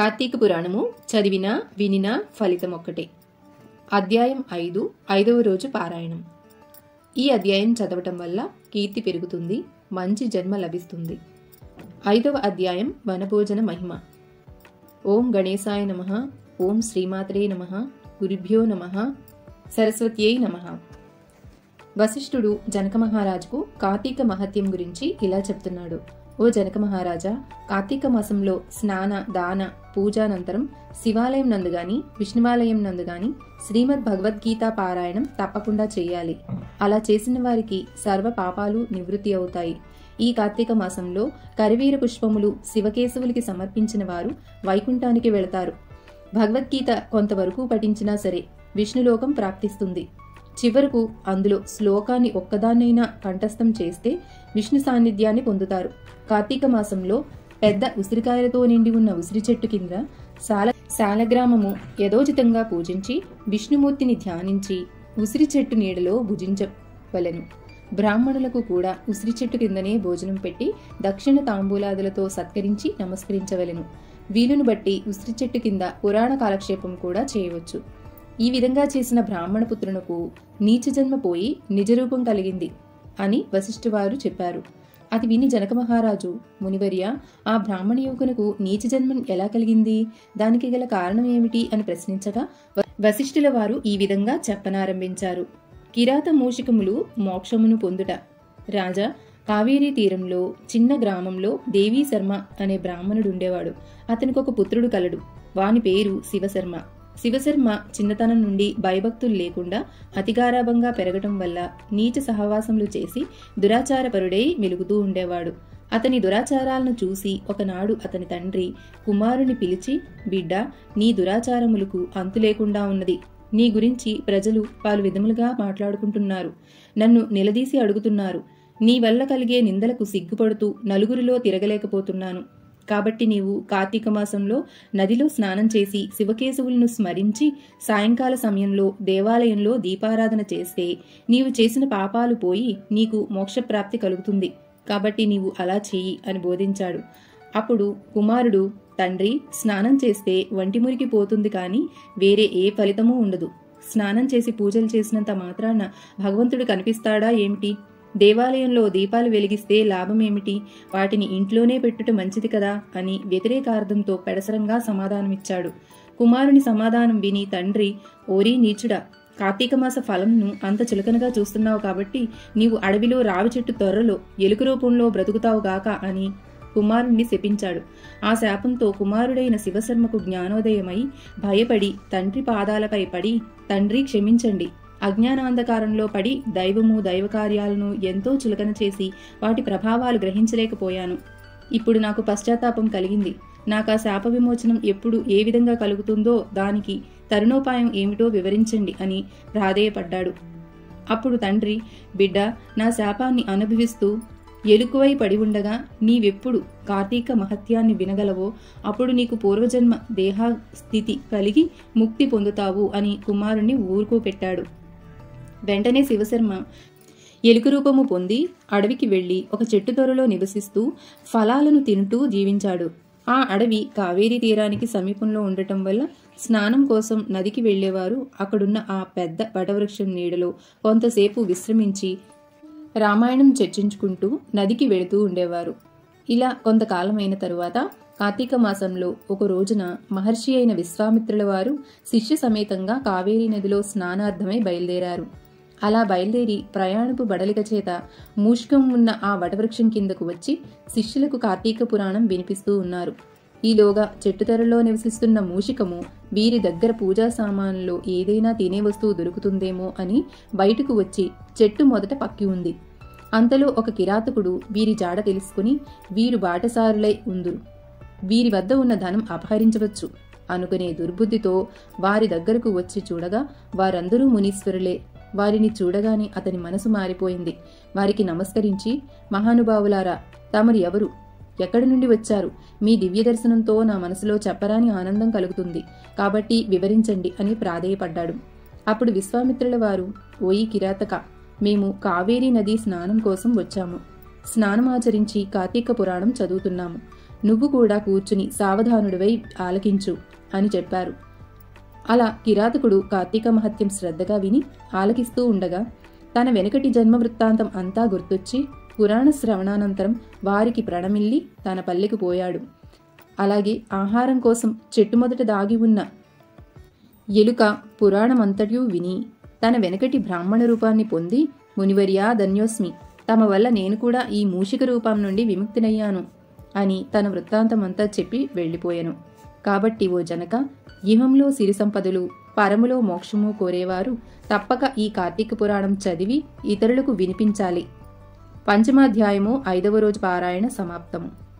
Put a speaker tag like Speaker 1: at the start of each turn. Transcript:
Speaker 1: కార్తీక పురాణము చదివినా వినినా ఫలితం ఒక్కటే అధ్యాయం ఐదు ఐదవ రోజు పారాయణం ఈ అధ్యాయం చదవటం వల్ల కీర్తి పెరుగుతుంది మంచి జన్మ లభిస్తుంది ఐదవ అధ్యాయం వనభోజన మహిమ ఓం గణేశాయ నమ ఓం శ్రీమాత్రే నమ గురుభ్యో నమ సరస్వత్యై నమ వశిష్ఠుడు జనక మహారాజుకు కార్తీక మహత్యం గురించి ఇలా చెప్తున్నాడు ఓ జనక మహారాజా కార్తీక మాసంలో స్నాన దాన పూజానంతరం శివాలయం నందు గాని విష్ణువాలయం నందు గాని శ్రీమద్ భగవద్గీత పారాయణం తప్పకుండా చేయాలి అలా చేసిన వారికి సర్వ పాపాలు నివృత్తి అవుతాయి ఈ కార్తీక మాసంలో కరివీర పుష్పములు శివకేశవులకి సమర్పించిన వారు వైకుంఠానికి వెళతారు భగవద్గీత కొంతవరకు పఠించినా సరే విష్ణులోకం ప్రాప్తిస్తుంది చివరకు అందులో శ్లోకాన్ని ఒక్కదాన్నైనా కంఠస్థం చేస్తే విష్ణు సాన్నిధ్యాన్ని పొందుతారు కార్తీక మాసంలో పెద్ద ఉసిరికాయలతో నిండి ఉన్న ఉసిరి చెట్టు కింద సాల శాలగ్రామము యథోచితంగా పూజించి విష్ణుమూర్తిని ధ్యానించి ఉసిరి చెట్టు నీడలో భుజించవలెను బ్రాహ్మణులకు కూడా ఉసిరి చెట్టు కిందనే భోజనం పెట్టి దక్షిణ తాంబూలాదులతో సత్కరించి నమస్కరించవలెను వీలును బట్టి ఉసిరి చెట్టు కింద పురాణ కాలక్షేపం కూడా చేయవచ్చు ఈ విధంగా చేసిన బ్రాహ్మణ పుత్రునకు నీచ జన్మ పోయి నిజరూపం కలిగింది అని వశిష్ఠువారు చెప్పారు అది విని జనక మహారాజు మునివర్య ఆ బ్రాహ్మణ యువకునకు నీచ జన్మం ఎలా కలిగింది దానికి గల కారణం ఏమిటి అని ప్రశ్నించగా వ- వశిష్ఠుల వారు ఈ విధంగా చెప్పనారంభించారు కిరాత మూషికములు మోక్షమును పొందుట రాజా కావేరీ తీరంలో చిన్న గ్రామంలో దేవీ శర్మ అనే బ్రాహ్మణుడు ఉండేవాడు అతనికి ఒక పుత్రుడు కలడు వాని పేరు శివశర్మ శివశర్మ చిన్నతనం నుండి భయభక్తులు లేకుండా అతిగారాభంగా పెరగటం వల్ల నీచ సహవాసములు చేసి దురాచారపరుడై మెలుగుతూ ఉండేవాడు అతని దురాచారాలను చూసి ఒకనాడు అతని తండ్రి కుమారుని పిలిచి బిడ్డ నీ దురాచారములకు అంతు లేకుండా ఉన్నది నీ గురించి ప్రజలు పలు విధములుగా మాట్లాడుకుంటున్నారు నన్ను నిలదీసి అడుగుతున్నారు నీ వల్ల కలిగే నిందలకు సిగ్గుపడుతూ నలుగురిలో తిరగలేకపోతున్నాను కాబట్టి నీవు కార్తీక మాసంలో నదిలో స్నానం చేసి శివకేశవులను స్మరించి సాయంకాల సమయంలో దేవాలయంలో దీపారాధన చేస్తే నీవు చేసిన పాపాలు పోయి నీకు మోక్షప్రాప్తి కలుగుతుంది కాబట్టి నీవు అలా చెయ్యి అని బోధించాడు అప్పుడు కుమారుడు తండ్రి స్నానం చేస్తే వంటి మురికి పోతుంది కానీ వేరే ఏ ఫలితమూ ఉండదు స్నానం చేసి పూజలు చేసినంత మాత్రాన భగవంతుడు కనిపిస్తాడా ఏమిటి దేవాలయంలో దీపాలు వెలిగిస్తే లాభమేమిటి వాటిని ఇంట్లోనే పెట్టుట మంచిది కదా అని వ్యతిరేకార్థంతో పెడసరంగా సమాధానమిచ్చాడు కుమారుని సమాధానం విని తండ్రి ఓరీ నీచుడా కార్తీక మాస ఫలంను అంత చులకనగా చూస్తున్నావు కాబట్టి నీవు అడవిలో రావి చెట్టు తొర్రలో ఎలుక రూపంలో బ్రతుకుతావు గాక అని కుమారుణ్ణి శపించాడు ఆ శాపంతో కుమారుడైన శివశర్మకు జ్ఞానోదయమై భయపడి తండ్రి పాదాలపై పడి తండ్రి క్షమించండి అజ్ఞానాంధకారంలో పడి దైవము దైవ కార్యాలను ఎంతో చులకన చేసి వాటి ప్రభావాలు గ్రహించలేకపోయాను ఇప్పుడు నాకు పశ్చాత్తాపం కలిగింది నాకు ఆ శాప విమోచనం ఎప్పుడు ఏ విధంగా కలుగుతుందో దానికి తరుణోపాయం ఏమిటో వివరించండి అని ప్రాధేయపడ్డాడు అప్పుడు తండ్రి బిడ్డ నా శాపాన్ని అనుభవిస్తూ ఎలుకువై పడి ఉండగా నీవెప్పుడు కార్తీక మహత్యాన్ని వినగలవో అప్పుడు నీకు పూర్వజన్మ దేహస్థితి కలిగి ముక్తి పొందుతావు అని కుమారుణ్ణి ఊరుకోపెట్టాడు వెంటనే శివశర్మ ఎలుక రూపము పొంది అడవికి వెళ్లి ఒక చెట్టు తొరలో నివసిస్తూ ఫలాలను తింటూ జీవించాడు ఆ అడవి కావేరీ తీరానికి సమీపంలో ఉండటం వల్ల స్నానం కోసం నదికి వెళ్లేవారు అక్కడున్న ఆ పెద్ద వటవృక్షం నీడలో కొంతసేపు విశ్రమించి రామాయణం చర్చించుకుంటూ నదికి వెళుతూ ఉండేవారు ఇలా కొంతకాలమైన తరువాత కార్తీక మాసంలో ఒక రోజున మహర్షి అయిన విశ్వామిత్రుల వారు శిష్య సమేతంగా కావేరీ నదిలో స్నానార్థమై బయలుదేరారు అలా బయలుదేరి ప్రయాణపు బడలిక చేత మూషికం ఉన్న ఆ వటవృక్షం కిందకు వచ్చి శిష్యులకు కార్తీక పురాణం వినిపిస్తూ ఉన్నారు ఈలోగా చెట్టుతెరలో నివసిస్తున్న మూషికము వీరి దగ్గర పూజా సామాన్లో ఏదైనా తినే వస్తువు దొరుకుతుందేమో అని బయటకు వచ్చి చెట్టు మొదట పక్కి ఉంది అంతలో ఒక కిరాతకుడు వీరి జాడ తెలుసుకుని వీరు బాటసారులై ఉందురు వీరి వద్ద ఉన్న ధనం అపహరించవచ్చు అనుకునే దుర్బుద్ధితో వారి దగ్గరకు వచ్చి చూడగా వారందరూ మునీశ్వరులే వారిని చూడగానే అతని మనసు మారిపోయింది వారికి నమస్కరించి మహానుభావులారా తమరు ఎవరు ఎక్కడి నుండి వచ్చారు మీ దివ్య దర్శనంతో నా మనసులో చెప్పరాని ఆనందం కలుగుతుంది కాబట్టి వివరించండి అని ప్రాధేయపడ్డాడు అప్పుడు విశ్వామిత్రుల వారు ఓయి కిరాతక మేము కావేరీ నది స్నానం కోసం వచ్చాము స్నానం ఆచరించి కార్తీక పురాణం చదువుతున్నాము నువ్వు కూడా కూర్చుని సావధానుడివై ఆలకించు అని చెప్పారు అలా కిరాతకుడు కార్తీక మహత్యం శ్రద్ధగా విని ఆలకిస్తూ ఉండగా తన వెనుకటి జన్మ వృత్తాంతం అంతా గుర్తొచ్చి పురాణ శ్రవణానంతరం వారికి ప్రణమిల్లి తన పల్లెకు పోయాడు అలాగే ఆహారం కోసం చెట్టు మొదట దాగి ఉన్న ఎలుక పురాణమంతట్యూ విని తన వెనకటి బ్రాహ్మణ రూపాన్ని పొంది మునివర్యా ధన్యోస్మి తమ వల్ల నేను కూడా ఈ మూషిక రూపం నుండి విముక్తినయ్యాను అని తన వృత్తాంతమంతా చెప్పి వెళ్ళిపోయాను కాబట్టి ఓ జనక ఇహంలో సిరి సంపదలు పరములో మోక్షము కోరేవారు తప్పక ఈ కార్తీక పురాణం చదివి ఇతరులకు వినిపించాలి పంచమాధ్యాయము ఐదవ రోజు పారాయణ సమాప్తము